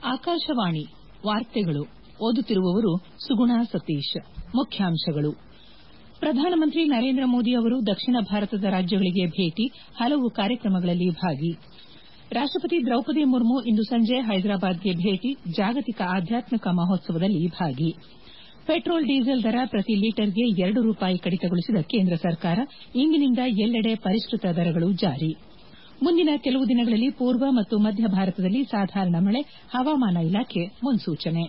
ಆಕಾಶವಾಣಿ ವಾರ್ತೆಗಳು ಓದುತ್ತಿರುವವರು ಸುಗುಣಾ ಸತೀಶ್ ಮುಖ್ಯಾಂಶಗಳು ಪ್ರಧಾನಮಂತ್ರಿ ನರೇಂದ್ರ ಮೋದಿ ಅವರು ದಕ್ಷಿಣ ಭಾರತದ ರಾಜ್ಯಗಳಿಗೆ ಭೇಟಿ ಹಲವು ಕಾರ್ಯಕ್ರಮಗಳಲ್ಲಿ ಭಾಗಿ ರಾಷ್ಟಪತಿ ದ್ರೌಪದಿ ಮುರ್ಮು ಇಂದು ಸಂಜೆ ಹೈದರಾಬಾದ್ಗೆ ಭೇಟಿ ಜಾಗತಿಕ ಆಧ್ಯಾತ್ಮಿಕ ಮಹೋತ್ಸವದಲ್ಲಿ ಭಾಗಿ ಪೆಟ್ರೋಲ್ ಡೀಸೆಲ್ ದರ ಪ್ರತಿ ಲೀಟರ್ಗೆ ಎರಡು ರೂಪಾಯಿ ಕಡಿತಗೊಳಿಸಿದ ಕೇಂದ್ರ ಸರ್ಕಾರ ಇಂದಿನಿಂದ ಎಲ್ಲೆಡೆ ಪರಿಷ್ಕೃತ ದರಗಳು ಜಾರಿ ಮುಂದಿನ ಕೆಲವು ದಿನಗಳಲ್ಲಿ ಪೂರ್ವ ಮತ್ತು ಮಧ್ಯ ಭಾರತದಲ್ಲಿ ಸಾಧಾರಣ ಮಳೆ ಹವಾಮಾನ ಇಲಾಖೆ ಮುನ್ಸೂಚನೆ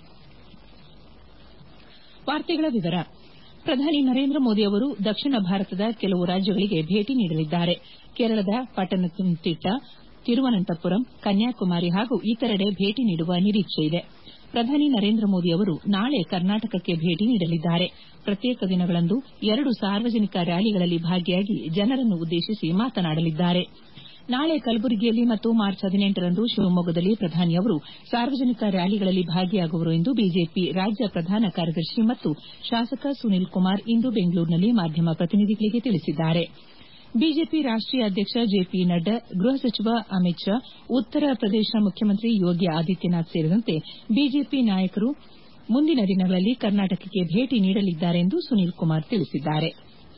ಪ್ರಧಾನಿ ನರೇಂದ್ರ ಮೋದಿ ಅವರು ದಕ್ಷಿಣ ಭಾರತದ ಕೆಲವು ರಾಜ್ಯಗಳಿಗೆ ಭೇಟಿ ನೀಡಲಿದ್ದಾರೆ ಕೇರಳದ ಪಟ್ಟಣಂತಿಟ್ಟ ತಿರುವನಂತಪುರಂ ಕನ್ಯಾಕುಮಾರಿ ಹಾಗೂ ಇತರೆಡೆ ಭೇಟಿ ನೀಡುವ ನಿರೀಕ್ಷೆಯಿದೆ ಪ್ರಧಾನಿ ನರೇಂದ್ರ ಮೋದಿ ಅವರು ನಾಳೆ ಕರ್ನಾಟಕಕ್ಕೆ ಭೇಟಿ ನೀಡಲಿದ್ದಾರೆ ಪ್ರತ್ಯೇಕ ದಿನಗಳಂದು ಎರಡು ಸಾರ್ವಜನಿಕ ರ್ಯಾಲಿಗಳಲ್ಲಿ ಭಾಗಿಯಾಗಿ ಜನರನ್ನು ಉದ್ದೇಶಿಸಿ ಮಾತನಾಡಲಿದ್ದಾರೆ ನಾಳೆ ಕಲಬುರಗಿಯಲ್ಲಿ ಮತ್ತು ಮಾರ್ಚ್ ಹದಿನೆಂಟರಂದು ಶಿವಮೊಗ್ಗದಲ್ಲಿ ಪ್ರಧಾನಿ ಅವರು ಸಾರ್ವಜನಿಕ ರ್ಯಾಲಿಗಳಲ್ಲಿ ಭಾಗಿಯಾಗುವರು ಎಂದು ಬಿಜೆಪಿ ರಾಜ್ಯ ಪ್ರಧಾನ ಕಾರ್ಯದರ್ಶಿ ಮತ್ತು ಶಾಸಕ ಸುನೀಲ್ ಕುಮಾರ್ ಇಂದು ಬೆಂಗಳೂರಿನಲ್ಲಿ ಮಾಧ್ಯಮ ಪ್ರತಿನಿಧಿಗಳಿಗೆ ತಿಳಿಸಿದ್ದಾರೆ ಬಿಜೆಪಿ ರಾಷ್ಟೀಯ ಅಧ್ಯಕ್ಷ ಜೆಪಿ ನಡ್ಡಾ ಗೃಹ ಸಚಿವ ಅಮಿತ್ ಶಾ ಉತ್ತರ ಪ್ರದೇಶ ಮುಖ್ಯಮಂತ್ರಿ ಯೋಗಿ ಆದಿತ್ಯನಾಥ್ ಸೇರಿದಂತೆ ಬಿಜೆಪಿ ನಾಯಕರು ಮುಂದಿನ ದಿನಗಳಲ್ಲಿ ಕರ್ನಾಟಕಕ್ಕೆ ಭೇಟಿ ನೀಡಲಿದ್ದಾರೆ ಎಂದು ಸುನೀಲ್ ಕುಮಾರ್ ತಿಳಿಸಿದ್ದಾರೆ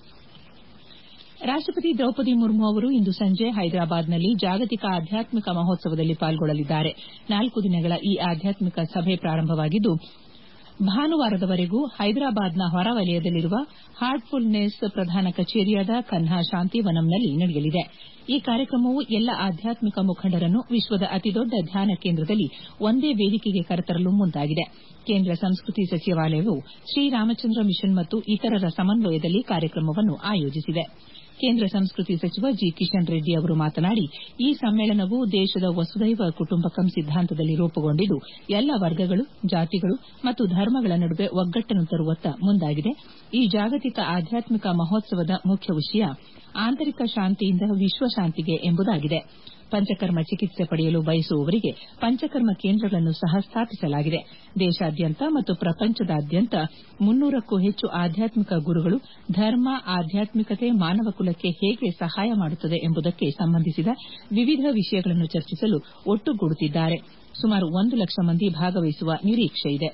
ರಾಷ್ಟಪತಿ ದ್ರೌಪದಿ ಮುರ್ಮು ಅವರು ಇಂದು ಸಂಜೆ ಹೈದರಾಬಾದ್ನಲ್ಲಿ ಜಾಗತಿಕ ಆಧ್ಯಾತ್ಮಿಕ ಮಹೋತ್ಸವದಲ್ಲಿ ಪಾಲ್ಗೊಳ್ಳಲಿದ್ದಾರೆ ನಾಲ್ಕು ದಿನಗಳ ಈ ಆಧ್ಯಾತ್ಮಿಕ ಸಭೆ ಪ್ರಾರಂಭವಾಗಿದ್ದು ಭಾನುವಾರದವರೆಗೂ ಹೈದರಾಬಾದ್ನ ಹೊರವಲಯದಲ್ಲಿರುವ ಹಾರ್ಟ್ಫುಲ್ನೆಸ್ ಪ್ರಧಾನ ಕಚೇರಿಯಾದ ಕನ್ಹಾ ಶಾಂತಿವನಂನಲ್ಲಿ ನಡೆಯಲಿದೆ ಈ ಕಾರ್ಯಕ್ರಮವು ಎಲ್ಲ ಆಧ್ಯಾತ್ಮಿಕ ಮುಖಂಡರನ್ನು ವಿಶ್ವದ ಅತಿದೊಡ್ಡ ಧ್ಯಾನ ಕೇಂದ್ರದಲ್ಲಿ ಒಂದೇ ವೇದಿಕೆಗೆ ಕರೆತರಲು ಮುಂದಾಗಿದೆ ಕೇಂದ್ರ ಸಂಸ್ಕೃತಿ ಸಚಿವಾಲಯವು ಶ್ರೀರಾಮಚಂದ್ರ ಮಿಷನ್ ಮತ್ತು ಇತರರ ಸಮನ್ವಯದಲ್ಲಿ ಕಾರ್ಯಕ್ರಮವನ್ನು ಆಯೋಜಿಸಿದೆ ಕೇಂದ್ರ ಸಂಸ್ಕೃತಿ ಸಚಿವ ಜಿ ಕಿಶನ್ ರೆಡ್ಡಿ ಅವರು ಮಾತನಾಡಿ ಈ ಸಮ್ಮೇಳನವು ದೇಶದ ವಸುದೈವ ಕುಟುಂಬಕಂ ಸಿದ್ದಾಂತದಲ್ಲಿ ರೂಪುಗೊಂಡಿದ್ದು ಎಲ್ಲ ವರ್ಗಗಳು ಜಾತಿಗಳು ಮತ್ತು ಧರ್ಮಗಳ ನಡುವೆ ಒಗ್ಗಟ್ಟನ್ನು ತರುವತ್ತ ಮುಂದಾಗಿದೆ ಈ ಜಾಗತಿಕ ಆಧ್ಯಾತ್ಮಿಕ ಮಹೋತ್ಸವದ ಮುಖ್ಯ ವಿಷಯ ಆಂತರಿಕ ಶಾಂತಿಯಿಂದ ವಿಶ್ವಶಾಂತಿಗೆ ಎಂಬುದಾಗಿದೆ ಪಂಚಕರ್ಮ ಚಿಕಿತ್ಸೆ ಪಡೆಯಲು ಬಯಸುವವರಿಗೆ ಪಂಚಕರ್ಮ ಕೇಂದ್ರಗಳನ್ನು ಸಹ ಸ್ಥಾಪಿಸಲಾಗಿದೆ ದೇಶಾದ್ಯಂತ ಮತ್ತು ಪ್ರಪಂಚದಾದ್ಯಂತ ಮುನ್ನೂರಕ್ಕೂ ಹೆಚ್ಚು ಆಧ್ಯಾತ್ಮಿಕ ಗುರುಗಳು ಧರ್ಮ ಆಧ್ಯಾತ್ಮಿಕತೆ ಮಾನವ ಕುಲಕ್ಕೆ ಹೇಗೆ ಸಹಾಯ ಮಾಡುತ್ತದೆ ಎಂಬುದಕ್ಕೆ ಸಂಬಂಧಿಸಿದ ವಿವಿಧ ವಿಷಯಗಳನ್ನು ಚರ್ಚಿಸಲು ಒಟ್ಟುಗೂಡುತ್ತಿದ್ದಾರೆ ಸುಮಾರು ಒಂದು ಲಕ್ಷ ಮಂದಿ ಭಾಗವಹಿಸುವ ನಿರೀಕ್ಷೆಯಿದೆ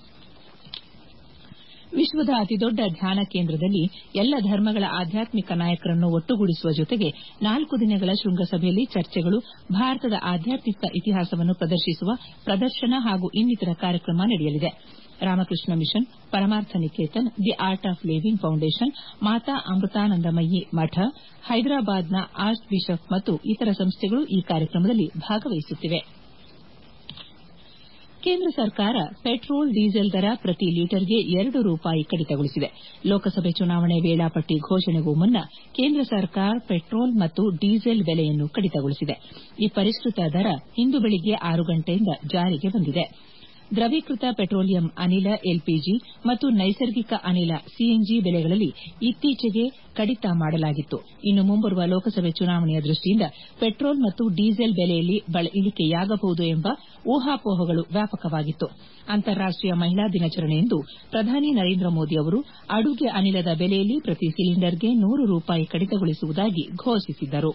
ವಿಶ್ವದ ಅತಿದೊಡ್ಡ ಧ್ಯಾನ ಕೇಂದ್ರದಲ್ಲಿ ಎಲ್ಲ ಧರ್ಮಗಳ ಆಧ್ಯಾತ್ಮಿಕ ನಾಯಕರನ್ನು ಒಟ್ಟುಗೂಡಿಸುವ ಜೊತೆಗೆ ನಾಲ್ಕು ದಿನಗಳ ಶೃಂಗಸಭೆಯಲ್ಲಿ ಚರ್ಚೆಗಳು ಭಾರತದ ಆಧ್ಯಾತ್ಮಿಕ ಇತಿಹಾಸವನ್ನು ಪ್ರದರ್ಶಿಸುವ ಪ್ರದರ್ಶನ ಹಾಗೂ ಇನ್ನಿತರ ಕಾರ್ಯಕ್ರಮ ನಡೆಯಲಿದೆ Ramakrishna Mission Paramartha Niketan the Art of Living Foundation Mata Amritanandamayi Math ಹೈದರಾಬಾದ್ನ ಆರ್ಚ್ ಬಿಷಪ್ ಮತ್ತು ಇತರ ಸಂಸ್ಥೆಗಳು ಈ ಕಾರ್ಯಕ್ರಮದಲ್ಲಿ ಭಾಗವಹಿಸುತ್ತಿವೆ ಕೇಂದ್ರ ಸರ್ಕಾರ ಪೆಟ್ರೋಲ್ ಡೀಸೆಲ್ ದರ ಪ್ರತಿ ಲೀಟರ್ಗೆ ಎರಡು ರೂಪಾಯಿ ಕಡಿತಗೊಳಿಸಿದೆ ಲೋಕಸಭೆ ಚುನಾವಣೆ ವೇಳಾಪಟ್ಟಿ ಘೋಷಣೆಗೂ ಮುನ್ನ ಕೇಂದ್ರ ಸರ್ಕಾರ ಪೆಟ್ರೋಲ್ ಮತ್ತು ಡೀಸೆಲ್ ಬೆಲೆಯನ್ನು ಕಡಿತಗೊಳಿಸಿದೆ ಈ ಪರಿಷ್ಕೃತ ದರ ಇಂದು ಬೆಳಿಗ್ಗೆ ಆರು ಗಂಟೆಯಿಂದ ಜಾರಿಗೆ ಬಂದಿದೆ ದ್ರವೀಕೃತ ಪೆಟ್ರೋಲಿಯಂ ಅನಿಲ ಎಲ್ಪಿಜಿ ಮತ್ತು ನೈಸರ್ಗಿಕ ಅನಿಲ ಸಿಎನ್ಜಿ ಬೆಲೆಗಳಲ್ಲಿ ಇತ್ತೀಚೆಗೆ ಕಡಿತ ಮಾಡಲಾಗಿತ್ತು ಇನ್ನು ಮುಂಬರುವ ಲೋಕಸಭೆ ಚುನಾವಣೆಯ ದೃಷ್ಟಿಯಿಂದ ಪೆಟ್ರೋಲ್ ಮತ್ತು ಡೀಸೆಲ್ ಬೆಲೆಯಲ್ಲಿ ಇಳಿಕೆಯಾಗಬಹುದು ಎಂಬ ಊಹಾಪೋಹಗಳು ವ್ಯಾಪಕವಾಗಿತ್ತು ಅಂತಾರಾಷ್ಟೀಯ ಮಹಿಳಾ ದಿನಾಚರಣೆಯಂದು ಪ್ರಧಾನಿ ನರೇಂದ್ರ ಮೋದಿ ಅವರು ಅಡುಗೆ ಅನಿಲದ ಬೆಲೆಯಲ್ಲಿ ಪ್ರತಿ ಸಿಲಿಂಡರ್ಗೆ ನೂರು ರೂಪಾಯಿ ಕಡಿತಗೊಳಿಸುವುದಾಗಿ ಘೋಷಿಸಿದ್ದರು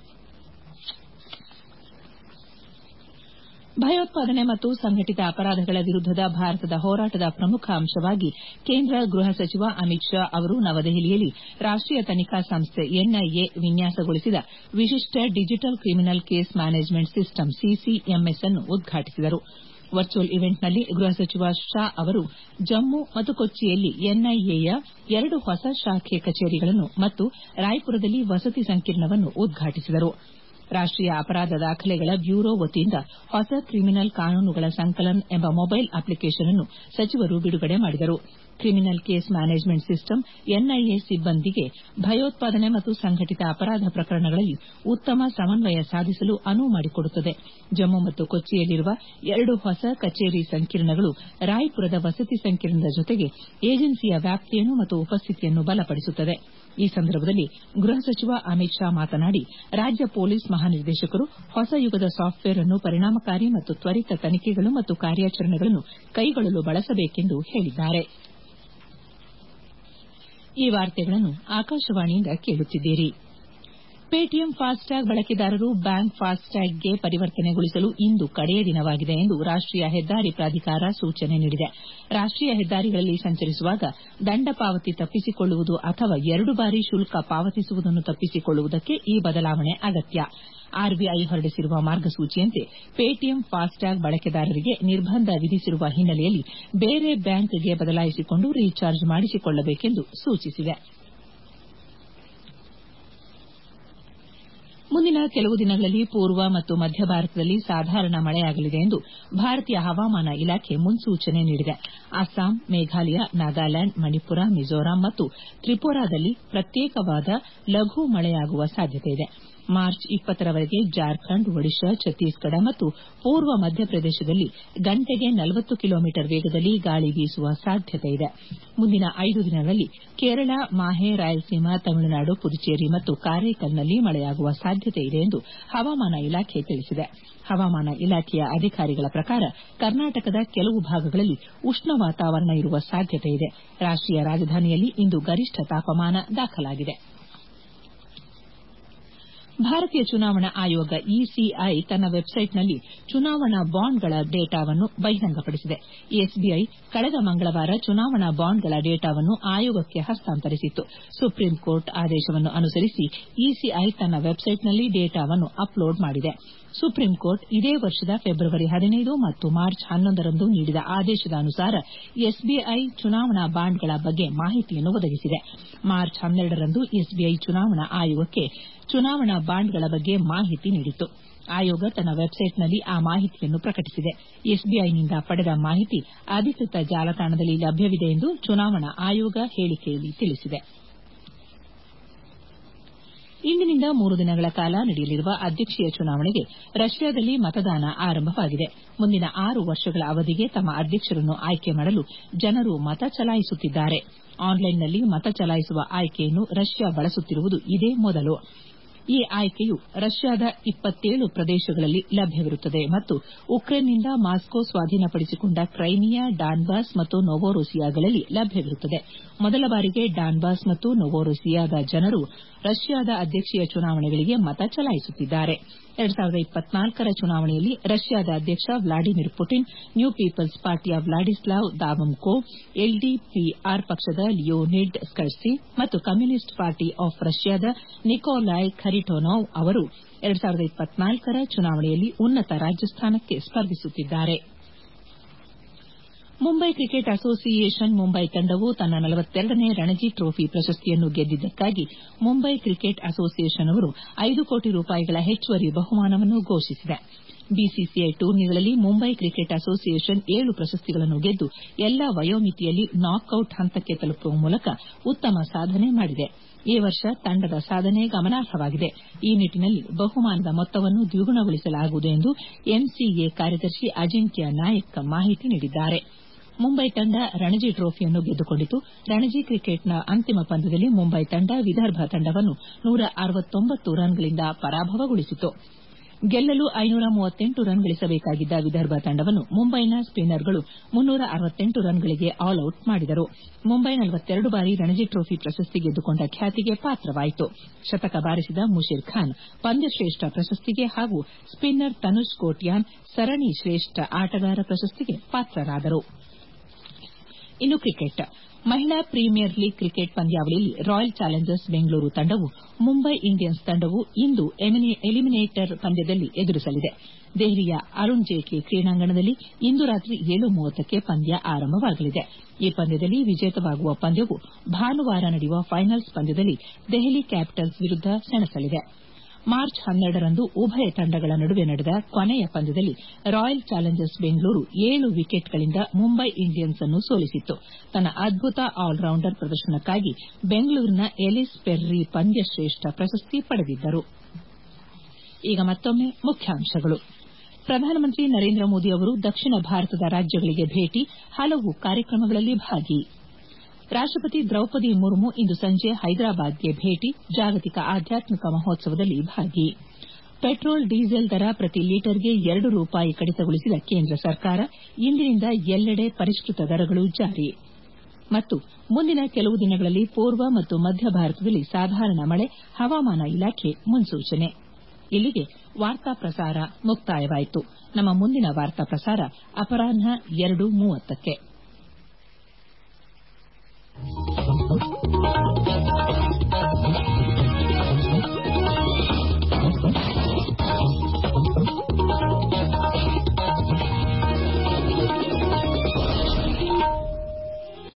ಭಯೋತ್ಪಾದನೆ ಮತ್ತು ಸಂಘಟಿತ ಅಪರಾಧಗಳ ವಿರುದ್ದದ ಭಾರತದ ಹೋರಾಟದ ಪ್ರಮುಖ ಅಂಶವಾಗಿ ಕೇಂದ್ರ ಗೃಹ ಸಚಿವ ಅಮಿತ್ ಶಾ ಅವರು ನವದೆಹಲಿಯಲ್ಲಿ ರಾಷ್ಟೀಯ ತನಿಖಾ ಸಂಸ್ಥೆ ಎನ್ಐಎ ವಿನ್ಯಾಸಗೊಳಿಸಿದ ವಿಶಿಷ್ಟ digital Criminal Case Management System CCMS ಅನ್ನು ಉದ್ಘಾಟಿಸಿದರು ವರ್ಚುವಲ್ ಇವೆಂಟ್ನಲ್ಲಿ ಗೃಹ ಸಚಿವ ಶಾ ಅವರು ಜಮ್ಮು ಮತ್ತು ಕೊಚ್ಚಿಯಲ್ಲಿ ಎನ್ಐಎಯ ಎರಡು ಹೊಸ ಶಾಖೆ ಕಚೇರಿಗಳನ್ನು ಮತ್ತು ರಾಯ್ಪುರದಲ್ಲಿ ವಸತಿ ಸಂಕೀರ್ಣವನ್ನು ಉದ್ಘಾಟಿಸಿದರು ರಾಷ್ಟೀಯ ಅಪರಾಧ ದಾಖಲೆಗಳ ಬ್ಯೂರೋ ವತಿಯಿಂದ ಹೊಸ ಕ್ರಿಮಿನಲ್ ಕಾನೂನುಗಳ ಸಂಕಲನ್ ಎಂಬ ಮೊಬೈಲ್ ಅಪ್ಲಿಕೇಷನ್ ಅನ್ನು ಸಚಿವರು ಬಿಡುಗಡೆ ಮಾಡಿದರು Criminal Case Management System NIA ಸಿಬ್ಬಂದಿಗೆ ಭಯೋತ್ಪಾದನೆ ಮತ್ತು ಸಂಘಟಿತ ಅಪರಾಧ ಪ್ರಕರಣಗಳಲ್ಲಿ ಉತ್ತಮ ಸಮನ್ವಯ ಸಾಧಿಸಲು ಅನುವು ಮಾಡಿಕೊಡುತ್ತದೆ ಜಮ್ಮು ಮತ್ತು ಕೊಚ್ಚಿಯಲ್ಲಿರುವ ಎರಡು ಹೊಸ ಕಚೇರಿ ಸಂಕೀರ್ಣಗಳು ರಾಯ್ಪುರದ ವಸತಿ ಸಂಕೀರ್ಣದ ಜೊತೆಗೆ ಏಜೆನ್ಸಿಯ ವ್ಯಾಪ್ತಿಯನ್ನು ಮತ್ತು ಉಪಸ್ಥಿತಿಯನ್ನು ಬಲಪಡಿಸುತ್ತದೆ ಈ ಸಂದರ್ಭದಲ್ಲಿ ಗೃಹ ಸಚಿವ ಅಮಿತ್ ಶಾ ಮಾತನಾಡಿ ರಾಜ್ಯ ಪೊಲೀಸ್ ಮಹಾನಿರ್ದೇಶಕರು ಹೊಸ ಯುಗದ ಸಾಫ್ಟ್ವೇರ್ ಅನ್ನು ಪರಿಣಾಮಕಾರಿ ಮತ್ತು ತ್ವರಿತ ತನಿಖೆಗಳು ಮತ್ತು ಕಾರ್ಯಾಚರಣೆಗಳನ್ನು ಕೈಗೊಳ್ಳಲು ಬಳಸಬೇಕೆಂದು ಹೇಳಿದ್ದಾರೆ ಈ ವಾರ್ತೆಗಳನ್ನು ಆಕಾಶವಾಣಿಯಿಂದ ಕೇಳುತ್ತಿದ್ದೀರಿ ಪೇಟಿಎಂ ಫಾಸ್ಟ್ಯಾಗ್ ಬಳಕೆದಾರರು ಬ್ಯಾಂಕ್ ಫಾಸ್ಟ್ಯಾಗ್ಗೆ ಪರಿವರ್ತನೆಗೊಳಿಸಲು ಇಂದು ಕಡೆಯ ದಿನವಾಗಿದೆ ಎಂದು ರಾಷ್ಟೀಯ ಹೆದ್ದಾರಿ ಪ್ರಾಧಿಕಾರ ಸೂಚನೆ ನೀಡಿದೆ ರಾಷ್ಟೀಯ ಹೆದ್ದಾರಿಗಳಲ್ಲಿ ಸಂಚರಿಸುವಾಗ ದಂಡ ಪಾವತಿ ತಪ್ಪಿಸಿಕೊಳ್ಳುವುದು ಅಥವಾ ಎರಡು ಬಾರಿ ಶುಲ್ಕ ಪಾವತಿಸುವುದನ್ನು ತಪ್ಪಿಸಿಕೊಳ್ಳುವುದಕ್ಕೆ ಈ ಬದಲಾವಣೆ ಅಗತ್ಯ ಆರ್ಬಿಐ ಹೊರಡಿಸಿರುವ ಮಾರ್ಗಸೂಚಿಯಂತೆ ಪೇಟಿಎಂ ಫಾಸ್ಟ್ಯಾಗ್ ಬಳಕೆದಾರರಿಗೆ ನಿರ್ಬಂಧ ವಿಧಿಸಿರುವ ಹಿನ್ನೆಲೆಯಲ್ಲಿ ಬೇರೆ ಬ್ಯಾಂಕ್ಗೆ ಬದಲಾಯಿಸಿಕೊಂಡು ರೀಚಾರ್ಜ್ ಮಾಡಿಸಿಕೊಳ್ಳಬೇಕೆಂದು ಸೂಚಿಸಿದೆ ಮುಂದಿನ ಕೆಲವು ದಿನಗಳಲ್ಲಿ ಪೂರ್ವ ಮತ್ತು ಮಧ್ಯ ಭಾರತದಲ್ಲಿ ಸಾಧಾರಣ ಮಳೆಯಾಗಲಿದೆ ಎಂದು ಭಾರತೀಯ ಹವಾಮಾನ ಇಲಾಖೆ ಮುನ್ಸೂಚನೆ ನೀಡಿದೆ ಅಸ್ಸಾಂ ಮೇಘಾಲಯ ನಾಗಾಲ್ಯಾಂಡ್ ಮಣಿಪುರ ಮಿಜೋರಾಂ ಮತ್ತು ತ್ರಿಪುರಾದಲ್ಲಿ ಪ್ರತ್ಯೇಕವಾದ ಲಘು ಮಳೆಯಾಗುವ ಸಾಧ್ಯತೆಯಿದೆ ಮಾರ್ಚ್ ಇಪ್ಪತ್ತರವರೆಗೆ ಜಾರ್ಖಂಡ್ ಒಡಿಶಾ ಛತ್ತೀಸ್ಗಢ ಮತ್ತು ಪೂರ್ವ ಮಧ್ಯಪ್ರದೇಶದಲ್ಲಿ ಗಂಟೆಗೆ ನಲವತ್ತು ಕಿಲೋಮೀಟರ್ ವೇಗದಲ್ಲಿ ಗಾಳಿ ಬೀಸುವ ಸಾಧ್ಯತೆಯಿದೆ ಮುಂದಿನ ಐದು ದಿನಗಳಲ್ಲಿ ಕೇರಳ ಮಾಹೆ ರಾಯಲಸೀಮಾ ತಮಿಳುನಾಡು ಪುದುಚೇರಿ ಮತ್ತು ಕಾರೈಕಲ್ನಲ್ಲಿ ಮಳೆಯಾಗುವ ಸಾಧ್ಯತೆಯಿದೆ ಎಂದು ಹವಾಮಾನ ಇಲಾಖೆ ತಿಳಿಸಿದೆ ಹವಾಮಾನ ಇಲಾಖೆಯ ಅಧಿಕಾರಿಗಳ ಪ್ರಕಾರ ಕರ್ನಾಟಕದ ಕೆಲವು ಭಾಗಗಳಲ್ಲಿ ಉಷ್ಣ ವಾತಾವರಣ ಇರುವ ಸಾಧ್ಯತೆಯಿದೆ ರಾಷ್ಟೀಯ ರಾಜಧಾನಿಯಲ್ಲಿ ಇಂದು ಗರಿಷ್ಠ ತಾಪಮಾನ ದಾಖಲಾಗಿದೆ ಭಾರತೀಯ ಚುನಾವಣಾ ಆಯೋಗ ಇಸಿಐ ತನ್ನ ವೆಬ್ಸೈಟ್ನಲ್ಲಿ ಚುನಾವಣಾ ಬಾಂಡ್ಗಳ ಡೇಟಾವನ್ನು ಬಹಿರಂಗಪಡಿಸಿದೆ ಎಸ್ಬಿಐ ಕಳೆದ ಮಂಗಳವಾರ ಚುನಾವಣಾ ಬಾಂಡ್ಗಳ ಡೇಟಾವನ್ನು ಆಯೋಗಕ್ಕೆ ಹಸ್ತಾಂತರಿಸಿತ್ತು ಸುಪ್ರೀಂ ಕೋರ್ಟ್ ಆದೇಶವನ್ನು ಅನುಸರಿಸಿ ಇಸಿಐ ತನ್ನ ವೆಬ್ಸೈಟ್ನಲ್ಲಿ ಡೇಟಾವನ್ನು ಅಪ್ಲೋಡ್ ಮಾಡಿದೆ ಸುಪ್ರೀಂ ಕೋರ್ಟ್ ಇದೇ ವರ್ಷದ ಫೆಬ್ರವರಿ ಹದಿನೈದು ಮತ್ತು ಮಾರ್ಚ್ ಹನ್ನೊಂದರಂದು ನೀಡಿದ ಆದೇಶದ ಅನುಸಾರ ಎಸ್ಬಿಐ ಚುನಾವಣಾ ಬಾಂಡ್ಗಳ ಬಗ್ಗೆ ಮಾಹಿತಿಯನ್ನು ಒದಗಿಸಿದೆ ಮಾರ್ಚ್ ಹನ್ನೆರಡರಂದು ಎಸ್ಬಿಐ ಚುನಾವಣಾ ಆಯೋಗಕ್ಕೆ ಚುನಾವಣಾ ಬಾಂಡ್ಗಳ ಬಗ್ಗೆ ಮಾಹಿತಿ ನೀಡಿತ್ತು ಆಯೋಗ ತನ್ನ ವೆಬ್ಸೈಟ್ನಲ್ಲಿ ಆ ಮಾಹಿತಿಯನ್ನು ಪ್ರಕಟಿಸಿದೆ ಎಸ್ಬಿಐನಿಂದ ಪಡೆದ ಮಾಹಿತಿ ಅಧಿಕೃತ ಜಾಲತಾಣದಲ್ಲಿ ಲಭ್ಯವಿದೆ ಎಂದು ಚುನಾವಣಾ ಆಯೋಗ ಹೇಳಿಕೆಯಲ್ಲಿ ತಿಳಿಸಿದೆ ಇಂದಿನಿಂದ ಮೂರು ದಿನಗಳ ಕಾಲ ನಡೆಯಲಿರುವ ಅಧ್ಯಕ್ಷೀಯ ಚುನಾವಣೆಗೆ ರಷ್ಯಾದಲ್ಲಿ ಮತದಾನ ಆರಂಭವಾಗಿದೆ ಮುಂದಿನ ಆರು ವರ್ಷಗಳ ಅವಧಿಗೆ ತಮ್ಮ ಅಧ್ಯಕ್ಷರನ್ನು ಆಯ್ಕೆ ಮಾಡಲು ಜನರು ಮತ ಚಲಾಯಿಸುತ್ತಿದ್ದಾರೆ ಆನ್ಲೈನ್ನಲ್ಲಿ ಮತ ಚಲಾಯಿಸುವ ಆಯ್ಕೆಯನ್ನು ರಷ್ಯಾ ಬಳಸುತ್ತಿರುವುದು ಇದೇ ಮೊದಲು ಈ ಆಯ್ಕೆಯು ರಷ್ಯಾದ ಇಪ್ಪತ್ತೇಳು ಪ್ರದೇಶಗಳಲ್ಲಿ ಲಭ್ಯವಿರುತ್ತದೆ ಮತ್ತು ಉಕ್ರೇನ್ನಿಂದ ಮಾಸ್ಕೋ ಸ್ವಾಧೀನಪಡಿಸಿಕೊಂಡ ಕ್ರೈಮಿಯಾ ಡಾನ್ಬಾಸ್ ಮತ್ತು ನೊವೊರೊಸಿಯಾಗಳಲ್ಲಿ ಲಭ್ಯವಿರುತ್ತದೆ ಮೊದಲ ಬಾರಿಗೆ ಡಾನ್ಬಾಸ್ ಮತ್ತು ನೊವೊರೊಸಿಯಾದ ಜನರು ರಷ್ಯಾದ ಅಧ್ಯಕ್ಷೀಯ ಚುನಾವಣೆಗಳಿಗೆ ಮತ ಚಲಾಯಿಸುತ್ತಿದ್ದಾರೆ ರ ಚುನಾವಣೆಯಲ್ಲಿ ರಷ್ಯಾದ ಅಧ್ಯಕ್ಷ ವ್ಲಾಡಿಮಿರ್ ಪುಟಿನ್ ನ್ಯೂ ಪೀಪಲ್ಸ್ ಪಾರ್ಟಿಯ ವ್ಲಾಡಿಸ್ಲಾವ್ ದಾಬಂಕೋವ್ ಎಲ್ಡಿಪಿಆರ್ ಪಕ್ಷದ ಲಿಯೋನಿಡ್ ಸ್ಕರ್ಸಿ ಮತ್ತು ಕಮ್ಯುನಿಸ್ಟ್ ಪಾರ್ಟಿ ಆಫ್ ರಷ್ಯಾದ ನಿಕೋಲಾಯ್ ಖರಿಟೊನೋವ್ ಅವರು ರ ಚುನಾವಣೆಯಲ್ಲಿ ಉನ್ನತ ರಾಜ್ಯಸ್ಥಾನಕ್ಕೆ ಸ್ಪರ್ಧಿಸುತ್ತಿದ್ದಾರೆ ಮುಂಬೈ ಕ್ರಿಕೆಟ್ ಅಸೋಸಿಯೇಷನ್ ಮುಂಬೈ ತಂಡವು ತನ್ನ ನಲವತ್ತೆರಡನೇ ರಣಜಿ ಟ್ರೋಫಿ ಪ್ರಶಸ್ತಿಯನ್ನು ಗೆದ್ದಿದ್ದಕ್ಕಾಗಿ ಮುಂಬೈ ಕ್ರಿಕೆಟ್ ಅಸೋಸಿಯೇಷನ್ ಅವರು ಐದು ಕೋಟಿ ರೂಪಾಯಿಗಳ ಹೆಚ್ಚುವರಿ ಬಹುಮಾನವನ್ನು ಘೋಷಿಸಿದೆ ಬಿಸಿಸಿಐ ಟೂರ್ನಿಗಳಲ್ಲಿ ಮುಂಬೈ ಕ್ರಿಕೆಟ್ ಅಸೋಸಿಯೇಷನ್ ಏಳು ಪ್ರಶಸ್ತಿಗಳನ್ನು ಗೆದ್ದು ಎಲ್ಲಾ ವಯೋಮಿತಿಯಲ್ಲಿ ನಾಕ್ಔಟ್ ಹಂತಕ್ಕೆ ತಲುಪುವ ಮೂಲಕ ಉತ್ತಮ ಸಾಧನೆ ಮಾಡಿದೆ ಈ ವರ್ಷ ತಂಡದ ಸಾಧನೆ ಗಮನಾರ್ಹವಾಗಿದೆ ಈ ನಿಟ್ಟಿನಲ್ಲಿ ಬಹುಮಾನದ ಮೊತ್ತವನ್ನು ದ್ವಿಗುಣಗೊಳಿಸಲಾಗುವುದು ಎಂದು ಎಂಸಿಎ ಕಾರ್ಯದರ್ಶಿ ಅಜಿಂಕ್ಯ ನಾಯಕ್ ಮಾಹಿತಿ ನೀಡಿದ್ದಾರೆ ಮುಂಬೈ ತಂಡ ರಣಜಿ ಟ್ರೋಫಿಯನ್ನು ಗೆದ್ದುಕೊಂಡಿತು ರಣಜಿ ಕ್ರಿಕೆಟ್ನ ಅಂತಿಮ ಪಂದ್ಯದಲ್ಲಿ ಮುಂಬೈ ತಂಡ ವಿದರ್ಭ ತಂಡವನ್ನು ನೂರ ಅರವತ್ತೊಂಬತ್ತು ರನ್ಗಳಿಂದ ಪರಾಭವಗೊಳಿಸಿತು ಗೆಲ್ಲಲು ಐನೂರ ಮೂವತ್ತೆಂಟು ರನ್ ಗಳಿಸಬೇಕಾಗಿದ್ದ ವಿದರ್ಭ ತಂಡವನ್ನು ಮುಂಬೈನ ಸ್ಪಿನ್ನರ್ಗಳು ಮುನ್ನೂರ ಅರವತ್ತೆಂಟು ರನ್ಗಳಿಗೆ ಆಲ್ಔಟ್ ಮಾಡಿದರು ಮುಂಬೈ ನಲವತ್ತೆರಡು ಬಾರಿ ರಣಜಿ ಟ್ರೋಫಿ ಪ್ರಶಸ್ತಿ ಗೆದ್ದುಕೊಂಡ ಖ್ಯಾತಿಗೆ ಪಾತ್ರವಾಯಿತು ಶತಕ ಬಾರಿಸಿದ ಮುಷಿರ್ ಖಾನ್ ಪಂದ್ಯಶ್ರೇಷ್ಠ ಪ್ರಶಸ್ತಿಗೆ ಹಾಗೂ ಸ್ಪಿನ್ನರ್ ತನುಷ್ ಕೋಟ್ಯಾನ್ ಸರಣಿ ಶ್ರೇಷ್ಠ ಆಟಗಾರ ಪ್ರಶಸ್ತಿಗೆ ಪಾತ್ರರಾದರು ಇನ್ನು ಕ್ರಿಕೆಟ್ ಮಹಿಳಾ ಪ್ರೀಮಿಯರ್ ಲೀಗ್ ಕ್ರಿಕೆಟ್ ಪಂದ್ಯಾವಳಿಯಲ್ಲಿ ರಾಯಲ್ ಚಾಲೆಂಜರ್ಸ್ ಬೆಂಗಳೂರು ತಂಡವು ಮುಂಬೈ ಇಂಡಿಯನ್ಸ್ ತಂಡವು ಇಂದು ಎಲಿಮಿನೇಟರ್ ಪಂದ್ಯದಲ್ಲಿ ಎದುರಿಸಲಿದೆ ದೆಹಲಿಯ ಅರುಣ್ ಜೇಟ್ಲಿ ಕ್ರೀಡಾಂಗಣದಲ್ಲಿ ಇಂದು ರಾತ್ರಿ ಏಳು ಮೂವತ್ತಕ್ಕೆ ಪಂದ್ಯ ಆರಂಭವಾಗಲಿದೆ ಈ ಪಂದ್ಯದಲ್ಲಿ ವಿಜೇತವಾಗುವ ಪಂದ್ಯವು ಭಾನುವಾರ ನಡೆಯುವ ಫೈನಲ್ಸ್ ಪಂದ್ಯದಲ್ಲಿ ದೆಹಲಿ ಕ್ಯಾಪಿಟಲ್ಸ್ ವಿರುದ್ದ ಸೆಣಸಲಿದೆ ಮಾರ್ಚ್ ಹನ್ನೆರಡರಂದು ಉಭಯ ತಂಡಗಳ ನಡುವೆ ನಡೆದ ಕೊನೆಯ ಪಂದ್ಯದಲ್ಲಿ ರಾಯಲ್ ಚಾಲೆಂಜರ್ಸ್ ಬೆಂಗಳೂರು ಏಳು ವಿಕೆಟ್ಗಳಿಂದ ಮುಂಬೈ ಇಂಡಿಯನ್ಸ್ ಅನ್ನು ಸೋಲಿಸಿತ್ತು ತನ್ನ ಅದ್ಭುತ ಆಲ್ರೌಂಡರ್ ಪ್ರದರ್ಶನಕ್ಕಾಗಿ ಬೆಂಗಳೂರಿನ ಎಲಿಸ್ ಪೆರ್ರಿ ಪಂದ್ಯಶ್ರೇಷ್ಠ ಪ್ರಶಸ್ತಿ ಪಡೆದಿದ್ದರು ಈಗ ಮತ್ತೊಮ್ಮೆ ಮುಖ್ಯಾಂಶಗಳು ಪ್ರಧಾನಮಂತ್ರಿ ನರೇಂದ್ರ ಮೋದಿ ಅವರು ದಕ್ಷಿಣ ಭಾರತದ ರಾಜ್ಯಗಳಿಗೆ ಭೇಟಿ ಹಲವು ಕಾರ್ಯಕ್ರಮಗಳಲ್ಲಿ ಭಾಗಿ ರಾಷ್ಟಪತಿ ದ್ರೌಪದಿ ಮುರ್ಮು ಇಂದು ಸಂಜೆ ಹೈದರಾಬಾದ್ಗೆ ಭೇಟಿ ಜಾಗತಿಕ ಆಧ್ಯಾತ್ಮಿಕ ಮಹೋತ್ಸವದಲ್ಲಿ ಭಾಗಿ ಪೆಟ್ರೋಲ್ ಡೀಸೆಲ್ ದರ ಪ್ರತಿ ಲೀಟರ್ಗೆ ಎರಡು ರೂಪಾಯಿ ಕಡಿತಗೊಳಿಸಿದ ಕೇಂದ್ರ ಸರ್ಕಾರ ಇಂದಿನಿಂದ ಎಲ್ಲೆಡೆ ಪರಿಷ್ಕೃತ ದರಗಳು ಜಾರಿ ಮತ್ತು ಮುಂದಿನ ಕೆಲವು ದಿನಗಳಲ್ಲಿ ಪೂರ್ವ ಮತ್ತು ಮಧ್ಯ ಭಾರತದಲ್ಲಿ ಸಾಧಾರಣ ಮಳೆ ಹವಾಮಾನ ಇಲಾಖೆ ಮುನ್ಸೂಚನೆ ಇಲ್ಲಿಗೆ ವಾರ್ತಾ ಪ್ರಸಾರ ಮುಕ್ತಾಯವಾಯಿತು ನಮ್ಮ ಮುಂದಿನ ವಾರ್ತಾ ಪ್ರಸಾರ ಅಪರಾಹ್ನ ಎರಡು ಮೂವತ್ತಕ್ಕೆ